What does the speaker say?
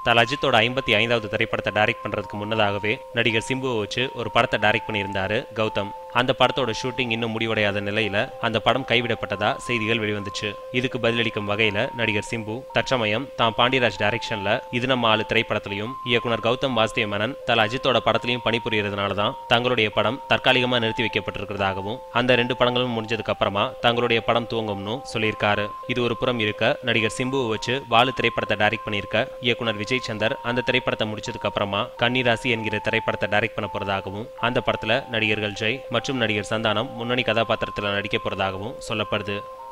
தல அஜித்தோட ஐம்பத்தி ஐந்தாவது திரைப்படத்தை டைரக்ட் பண்றதுக்கு முன்னதாகவே நடிகர் சிம்புவை வச்சு ஒரு படத்தை டைரக்ட் பண்ணியிருந்தாரு கௌதம் அந்த படத்தோட ஷூட்டிங் இன்னும் முடிவடையாத நிலையில அந்த படம் கைவிடப்பட்டதா செய்திகள் வெளிவந்துச்சு இதுக்கு பதிலளிக்கும் வகையில நடிகர் சிம்பு தற்சமயம் தான் பாண்டியராஜ் டைரக்ஷன்ல இது நம்ம ஆளு திரைப்படத்திலையும் இயக்குனர் கௌதம் வாசுதேவ் மேனன் தல அஜித்தோட படத்திலையும் பணிபுரியறதுனால தான் தங்களுடைய படம் தற்காலிகமா நிறுத்தி வைக்கப்பட்டிருக்கிறதாகவும் அந்த ரெண்டு படங்களும் முடிஞ்சதுக்கு அப்புறமா தங்களுடைய படம் துவங்கும்னு சொல்லியிருக்காரு இது ஒரு புறம் இருக்க நடிகர் சிம்புவை வச்சு வாலு திரைப்படத்தை டைரக்ட் பண்ணியிருக்க இயக்குனர் விஜய் சந்தர் அந்த திரைப்படத்தை முடிச்சதுக்கு அப்புறமா கன்னிராசி என்கிற திரைப்படத்தை டைரக்ட் பண்ண போறதாகவும் அந்த படத்துல நடிகர்கள் ஜெய் மற்றும் நடிகர் சந்தானம் முன்னணி கதாபாத்திரத்தில் நடிக்க போறதாகவும் சொல்லப்படுது